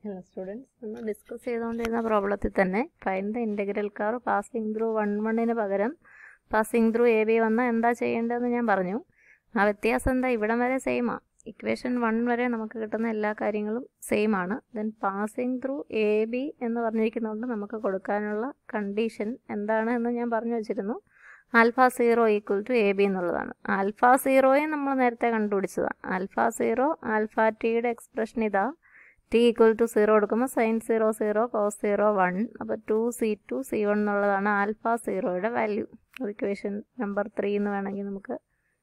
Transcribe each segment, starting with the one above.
hello students നമ്മൾ discuss ചെയ്തുകൊണ്ടിരുന്ന പ്രോബ്ലത്തിൽ തന്നെ find the integral curve passing through one വണ്ണിന് പകരം പാസിംഗ് ത്രൂ എ ബി വന്നാൽ എന്താ ചെയ്യേണ്ടതെന്ന് ഞാൻ പറഞ്ഞു ആ വ്യത്യാസം എന്താ ഇവിടം വരെ സെയിമാണ് ഇക്വേഷൻ വൺ വരെ നമുക്ക് കിട്ടുന്ന എല്ലാ കാര്യങ്ങളും സെയിം ആണ് then passing through A B എന്ന് പറഞ്ഞിരിക്കുന്നതുകൊണ്ട് നമുക്ക് കൊടുക്കാനുള്ള കണ്ടീഷൻ എന്താണ് എന്ന് ഞാൻ പറഞ്ഞു വെച്ചിരുന്നു alpha zero equal to A B എന്നുള്ളതാണ് ആൽഫ സീറോയെ നമ്മൾ നേരത്തെ കണ്ടുപിടിച്ചതാണ് ആൽഫ സീറോ ആൽഫ ടിയുടെ എക്സ്പ്രഷൻ ഇതാ ടി ഈക്വൽ ടു സീറോ കൊടുക്കുമ്പോൾ sine zero zero cos zero one അപ്പോൾ two C two C one എന്നുള്ളതാണ് ആൽഫ സീറോയുടെ വാല്യൂ ഇക്വേഷൻ നമ്പർ ത്രീ എന്ന് വേണമെങ്കിൽ നമുക്ക്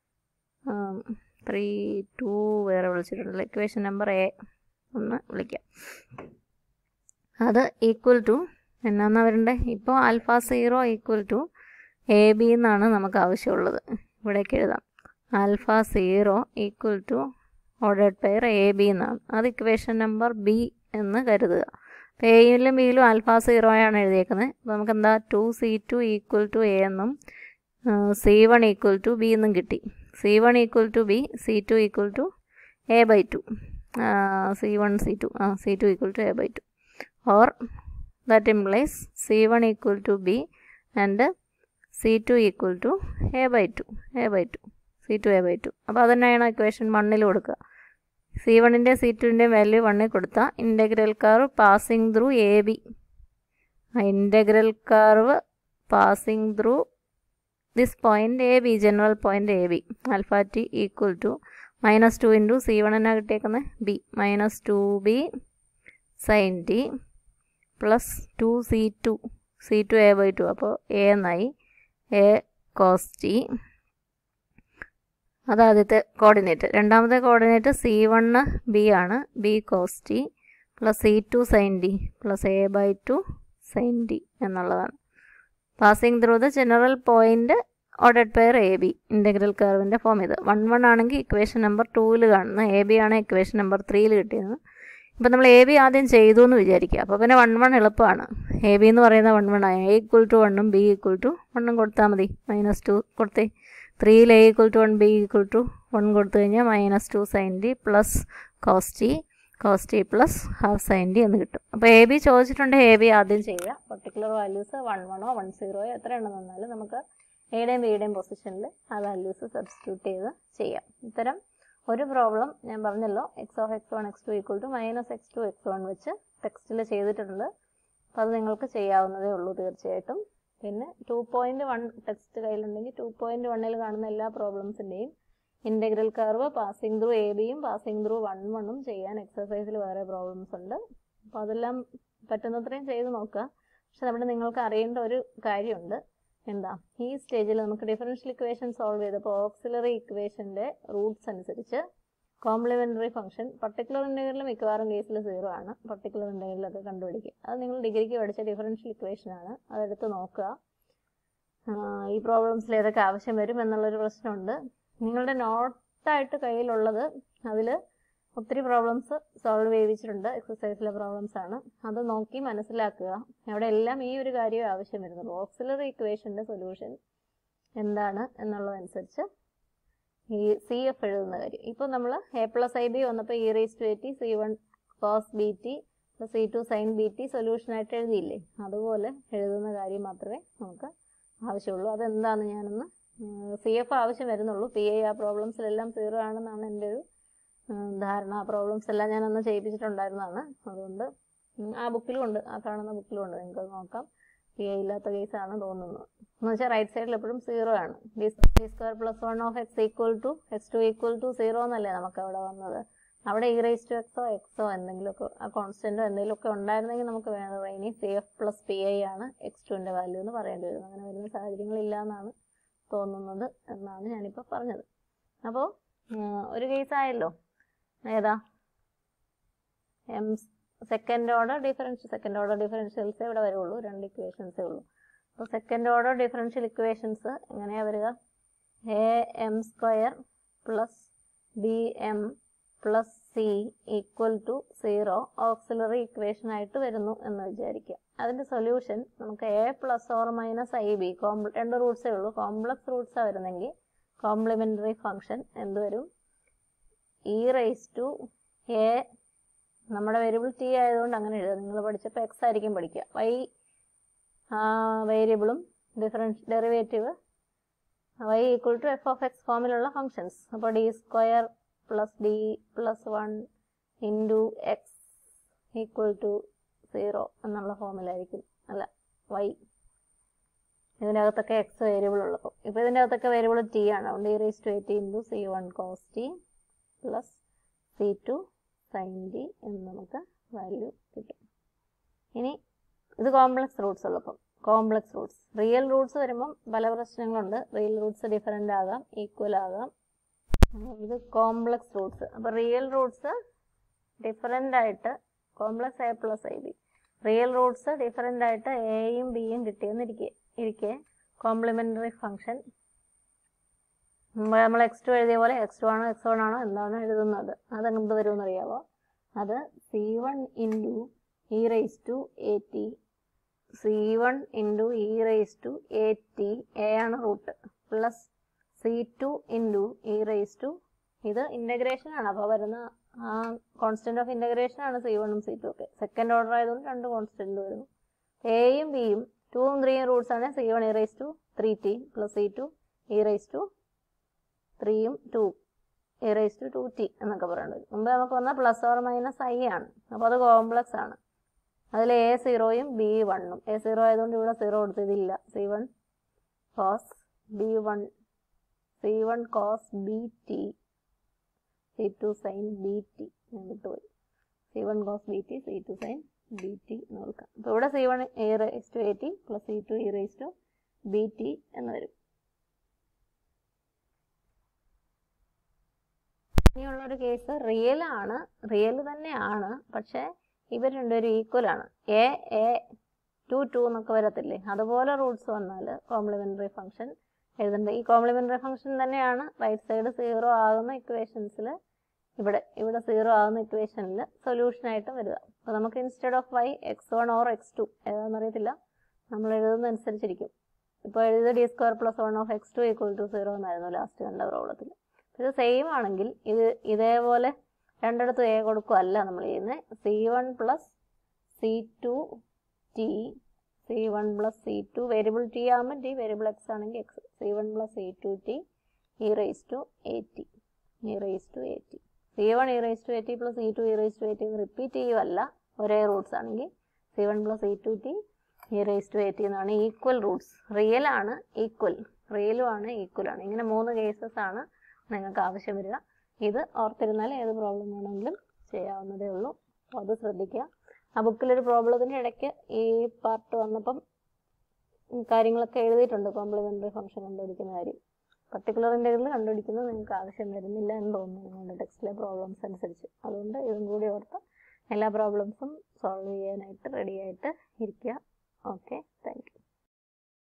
ത്രീ ടു വേറെ വിളിച്ചിട്ടുണ്ടല്ലോ ഇക്വേഷൻ നമ്പർ എ ഒന്ന് വിളിക്കാം അത് ഈക്വൽ ടു എന്നാന്നാ വരണ്ടേ ഇപ്പോൾ alpha zero equal to A B എന്നാണ് നമുക്ക് ആവശ്യമുള്ളത് ഇവിടേക്ക് എഴുതാം alpha zero equal to ordered pair A B എന്നാണ് അത് ഇക്വേഷൻ നമ്പർ ബി എന്ന് കരുതുക അപ്പോൾ എയിലും ബിയിലും ആൽഫ സീറോയാണ് എഴുതിയേക്കുന്നത് അപ്പോൾ നമുക്ക് എന്താ two C two equal to A എന്നും C one equal to B എന്നും കിട്ടി C one equal to B C two equal to A by two C one C two ആ C two equal to A by two or that implies C one equal to B and C two equal to A by two A by two C two A by two അപ്പോൾ അതുതന്നെയാണ് equation വണ്ണിൽ കൊടുക്കുക C വണ്ണിൻ്റെ C ടുവിൻ്റെയും value വണ്ണിൽ കൊടുത്താൽ integral curve passing through A B ആ integral curve passing through this point A B general point A B alpha T equal to minus two into C one എന്നാണ് കിട്ടിയേക്കുന്നത് B minus two B sine T plus two C two C two A by two അപ്പോൾ A എന്നായി A cos T അത് ആദ്യത്തെ coordinate രണ്ടാമത്തെ coordinate C one B ആണ് B cos T plus C two sine D plus A by two sine D എന്നുള്ളതാണ് passing through the general point ordered pair A B integral കർവിൻ്റെ form ഇത് one one ആണെങ്കിൽ equation number ടൂവിൽ കാണുന്നത് A B ആണ് equation number ത്രീയിൽ കിട്ടിയത് ഇപ്പം നമ്മൾ എ ബി ആദ്യം ചെയ്തു എന്ന് വിചാരിക്കുക അപ്പോൾ പിന്നെ വൺ വൺ എളുപ്പമാണ് എ ബി എന്ന് പറയുന്ന വൺ വൺ ആയി എ ഈക്വൽ ടു വണ്ണും ബി ഈക്വൽ ടു വണ്ണും കൊടുത്താൽ മതി മൈനസ് ടു കൊടുത്തേ ത്രീയിൽ A equal to one B equal to one കൊടുത്തു കഴിഞ്ഞാൽ minus two sine D plus cos T cos T plus half sine D എന്ന് കിട്ടും അപ്പോൾ എ ബി ചോദിച്ചിട്ടുണ്ടെങ്കിൽ എ ബി ആദ്യം ചെയ്യുക പർട്ടിക്കുലർ വാല്യൂസ് വൺ വണ്ണോ വൺ സീറോയോ എത്ര എണ്ണം തന്നാലും നമുക്ക് എയുടെയും ബിയുടെയും പൊസിഷനിൽ ആ വാല്യൂസ് സബ്സ്റ്റിറ്റ്യൂട്ട് ചെയ്ത് ചെയ്യാം ഇത്തരം ഒരു പ്രോബ്ലം ഞാൻ പറഞ്ഞല്ലോ x of x one x two equal to minus x two x one വെച്ച് ടെക്സ്റ്റിൽ ചെയ്തിട്ടുണ്ട് അപ്പോൾ അത് നിങ്ങൾക്ക് ചെയ്യാവുന്നതേ ഉള്ളൂ തീർച്ചയായിട്ടും പിന്നെ ടു പോയിൻറ്റ് വൺ ടെക്സ്റ്റ് കയ്യിലുണ്ടെങ്കിൽ ടു പോയിൻറ്റ് വണ്ണിൽ കാണുന്ന എല്ലാ പ്രോബ്ലംസിൻ്റെയും integral curve passing through a ബിയും പാസിംഗ് ത്രൂ വൺ വണ്ണും ചെയ്യാൻ എക്സസൈസിൽ വേറെ പ്രോബ്ലംസ് ഉണ്ട് അപ്പോൾ അതെല്ലാം പറ്റുന്നത്രയും ചെയ്ത് നോക്കുക പക്ഷെ നമ്മുടെ നിങ്ങൾക്ക് അറിയേണ്ട ഒരു കാര്യമുണ്ട് എന്താ ഈ സ്റ്റേജിൽ നമുക്ക് ഡിഫറൻഷ്യൽ ഇക്വേഷൻ സോൾവ് ചെയ്തപ്പോൾ ഓക്സിലറി ഇക്വേഷൻ്റെ റൂട്ട്സ് അനുസരിച്ച് കോംപ്ലിമെൻ്ററി ഫംഗ്ഷൻ പർട്ടിക്കുലർ ഇൻ്റഗ്രലിൽ മിക്കവാറും കേസിൽ സീറോ ആണ് പർട്ടിക്കുലർ ഇൻ്റഗ്രലൊക്കെ കണ്ടുപിടിക്കുക അത് നിങ്ങൾ ഡിഗ്രിക്ക് പഠിച്ച ഡിഫറൻഷ്യൽ ഇക്വേഷൻ ആണ് അതെടുത്ത് നോക്കുക ഈ പ്രോബ്ലംസിൽ ഏതൊക്കെ ആവശ്യം വരും എന്നുള്ളൊരു പ്രശ്നമുണ്ട് നിങ്ങളുടെ നോട്ടായിട്ട് കയ്യിലുള്ളത് അതിൽ ഒത്തിരി പ്രോബ്ലംസ് സോൾവ് ചെയ്യിച്ചിട്ടുണ്ട് എക്സസൈസിലെ പ്രോബ്ലംസ് ആണ് അത് നോക്കി മനസ്സിലാക്കുക അവിടെ എല്ലാം ഈ ഒരു കാര്യം ആവശ്യം വരുന്നുള്ളൂ ഓക്സിലറി ഇക്വേഷൻ്റെ സൊല്യൂഷൻ എന്താണ് എന്നുള്ളതനുസരിച്ച് ഈ സി എഫ് എഴുതുന്ന കാര്യം ഇപ്പോൾ നമ്മൾ എ പ്ലസ് ഐ ബി വന്നപ്പോൾ e raise to a t c one cos b t plus C two sine b t സൊല്യൂഷനായിട്ട് എഴുതിയില്ലേ അതുപോലെ എഴുതുന്ന കാര്യം മാത്രമേ നമുക്ക് ആവശ്യമുള്ളൂ അതെന്താണെന്ന് ഞാനൊന്ന് സി എഫ് ആവശ്യം വരുന്നുള്ളൂ പി ഐ ആ പ്രോബ്ലംസിലെല്ലാം സീറോ ആണെന്നാണ് എൻ്റെ ഒരു ധാരണ ആ പ്രോബ്ലംസ് എല്ലാം ഞാനന്ന് ചെയ്യിപ്പിച്ചിട്ടുണ്ടായിരുന്നതാണ് അതുകൊണ്ട് ആ ബുക്കിലും ഉണ്ട് ആ കാണുന്ന ബുക്കിലും ഉണ്ട് നിങ്ങൾക്ക് നോക്കാം പി ഐ ഇല്ലാത്ത കേസാണ് തോന്നുന്നത് എന്ന് വെച്ചാൽ റൈറ്റ് സൈഡിൽ എപ്പോഴും സീറോ ആണ് d square plus one of x equal to x two equal to zero എന്നല്ലേ നമുക്ക് അവിടെ വന്നത് അവിടെ ഇ റൈസ് ടു എക്സോ എക്സോ എന്തെങ്കിലുമൊക്കെ ആ കോൺസ്റ്റൻറ്റോ എന്തെങ്കിലുമൊക്കെ ഉണ്ടായിരുന്നെങ്കിൽ നമുക്ക് വേണ്ടത് ഇനി C F plus P I ആണ് എക്സ് ടുവിൻ്റെ വാല്യൂ എന്ന് പറയേണ്ടി വരും അങ്ങനെ വരുന്ന സാഹചര്യങ്ങളില്ല എന്നാണ് തോന്നുന്നത് എന്നാണ് ഞാനിപ്പോൾ പറഞ്ഞത് അപ്പോൾ ഒരു കേസായല്ലോ ഏതാ m second order differential second order ഡിഫറൻഷ്യൽസേ ഇവിടെ വരുള്ളൂ രണ്ട് ഇക്വേഷൻസേ ഉള്ളൂ അപ്പോൾ സെക്കൻഡ് ഓർഡർ ഡിഫറൻഷ്യൽ ഇക്വേഷൻസ് എങ്ങനെയാണ് വരിക a m square plus b m plus c equal to zero auxiliary equation ആയിട്ട് വരുന്നു എന്ന് വിചാരിക്കുക അതിൻ്റെ സൊല്യൂഷൻ നമുക്ക് a plus or minus i b കോംപ്ല രണ്ട് റൂട്ട്സേ ഉള്ളൂ കോംപ്ലക്സ് റൂട്ട്സാണ് വരുന്നെങ്കിൽ കോംപ്ലിമെൻ്ററി ഫംഗ്ഷൻ എന്ത് വരും ഇ റൈസ് ടു എ നമ്മുടെ വേരിയബിൾ ടി ആയതുകൊണ്ട് അങ്ങനെ എഴുതുക നിങ്ങൾ പഠിച്ചപ്പോൾ എക്സ് ആയിരിക്കും പഠിക്കുക വൈ വേരിയബിളും difference derivative y equal to f of x ഫോമിലുള്ള ഫങ്ഷൻസ് അപ്പോൾ d square plus d plus one into x equal to zero എന്നുള്ള ഫോമിലായിരിക്കും അല്ല വൈ ഇതിൻ്റെ അകത്തൊക്കെ എക്സ് വേരിയബിൾ ഉള്ളപ്പോൾ ഇപ്പോൾ ഇതിൻ്റെ അകത്തൊക്കെ വേരിയബിൾ ടി ആണ് അതുകൊണ്ട് e raise to a t into C one cos T plus C two sine t എന്ന് നമുക്ക് വാല്യൂ കിട്ടും ഇനി ഇത് കോംപ്ലക്സ് റൂട്ട്സ് ഉള്ളപ്പം കോംപ്ലക്സ് റൂട്ട്സ് റിയൽ റൂട്ട്സ് വരുമ്പം പല പ്രശ്നങ്ങളുണ്ട് റിയൽ റൂട്ട്സ് ഡിഫറെൻ്റ് ആകാം ഈക്വൽ ആകാം ഇത് കോംപ്ലക്സ് റൂട്ട്സ് അപ്പോൾ റിയൽ റൂട്ട്സ് ഡിഫറെൻ്റ് ആയിട്ട് complex a plus i b real roots different ആയിട്ട് എയും ബിയും കിട്ടിയെന്നിരിക്കെ ഇരിക്കെ കോംപ്ലിമെൻ്ററി ഫംഗ്ഷൻ നമ്മൾ എക്സ് ടു എഴുതിയ പോലെ എക്സ് ടു ആണോ എക്സ് വൺ ആണോ എന്താണ് എഴുതുന്നത് അത് എന്ത് വരുമെന്ന് അറിയാവോ അത് c one into e raise to a t c one into e raise to a t a ആണ് root plus C two into e raise to ഇത് ഇൻ്റഗ്രേഷൻ ആണ് അപ്പോൾ വരുന്ന ആ കോൺസ്റ്റന്റ് ഓഫ് ഇൻ്റഗ്രേഷൻ ആണ് സി വണ്ണും സി ടു ഒക്കെ second order ആയതുകൊണ്ട് രണ്ട് കോൺസ്റ്റന്റ് വരുന്നു എയും ബിയും ടൂവും ത്രീയും റൂട്ട്സ് ആണ് c one e raise to three t plus C two e raise to ത്രീയും two e raise to two t എന്നൊക്കെ പറയുന്നത് മുമ്പ് നമുക്ക് വന്ന പ്ലസ് ഓർ മൈനസ് ഐ ആണ് അപ്പോൾ അത് കോംപ്ലക്സ് ആണ് അതിൽ എ സീറോയും ബി വണ്ണും എ സീറോ ആയതുകൊണ്ട് ഇവിടെ സീറോ കൊടുത്തതില്ല c one cos b one c one cos b t c two sine b t ഞാൻ വിട്ടുപോയി c one cos b t c two sine b t എന്ന് കൊടുക്കാം അപ്പോൾ ഇവിടെ c one e raise to a t plus C two e raise to b t എന്ന് വരും ഇനിയുള്ളൊരു case real ആണ് റിയൽ തന്നെയാണ് പക്ഷേ ഇവർ രണ്ടുപേരും ഈക്വൽ ആണ് എ എ ടു ടു എന്നൊക്കെ വരത്തില്ലേ അതുപോലെ റൂട്ട്സ് വന്നാൽ കോംപ്ലിമെൻ്ററി ഫംഗ്ഷൻ എഴുതേണ്ടത് ഈ കോംപ്ലിമെൻ്ററി ഫംഗ്ഷൻ തന്നെയാണ് റൈറ്റ് സൈഡ് സീറോ ആകുന്ന ഇക്വേഷൻസിൽ ഇവിടെ ഇവിടെ സീറോ ആകുന്ന ഇക്വേഷനിൽ സൊല്യൂഷനായിട്ട് വരിക അപ്പോൾ നമുക്ക് instead of y x one or x two ഏതാണെന്നറിയത്തില്ല നമ്മൾ എഴുതുന്ന അനുസരിച്ചിരിക്കും ഇപ്പോൾ എഴുതിയത് d square plus one of x two equal to zero എന്നായിരുന്നു ലാസ്റ്റ് കണ്ട പ്രോബ്ലത്തിൽ ഇത് സെയിം ആണെങ്കിൽ ഇത് ഇതേപോലെ രണ്ടിടത്തും എ കൊടുക്കുകയല്ല നമ്മൾ ചെയ്യുന്നത് c one plus C two t c one plus C two variable t ആകുമ്പോൾ ടി വേരിയബിൾ എക്സ് ആണെങ്കിൽ x c one plus C two t e raise to a t e raise to a t c one e raise to a t plus C two e raise to a t repeat ചെയ്യുമല്ല ഒരേ roots ആണെങ്കിൽ c one plus C two t e raise to a T എന്നാണ് equal roots real ആണ് equal റിയലും ആണ് equal ആണ് ഇങ്ങനെ മൂന്ന് കേസസ് ആണ് നിങ്ങൾക്ക് ആവശ്യം വരിക ഇത് ഓർത്തിരുന്നാൽ ഏത് പ്രോബ്ലം വേണമെങ്കിലും ചെയ്യാവുന്നതേ ഉള്ളൂ അപ്പോൾ അത് ശ്രദ്ധിക്കുക ആ ബുക്കിലൊരു പ്രോബ്ലത്തിൻ്റെ ഇടയ്ക്ക് ഈ പാർട്ട് വന്നപ്പം കാര്യങ്ങളൊക്കെ എഴുതിയിട്ടുണ്ട് കോംപ്ലിമെൻ്ററി ഫംഗ്ഷൻ കണ്ടുപിടിക്കുന്ന കാര്യം പർട്ടിക്കുലർ ഇൻ്റഗ്രൽ കണ്ടുപിടിക്കുന്നത് നിങ്ങൾക്ക് ആവശ്യം വരുന്നില്ല എന്ന് തോന്നുന്നു നിങ്ങളുടെ ടെക്സ്റ്റിലെ പ്രോബ്ലംസ് അനുസരിച്ച് അതുകൊണ്ട് ഇതും കൂടി ഓർത്ത് എല്ലാ പ്രോബ്ലംസും സോൾവ് ചെയ്യാനായിട്ട് റെഡി ആയിട്ട് ഇരിക്കുക ഓക്കെ താങ്ക് യു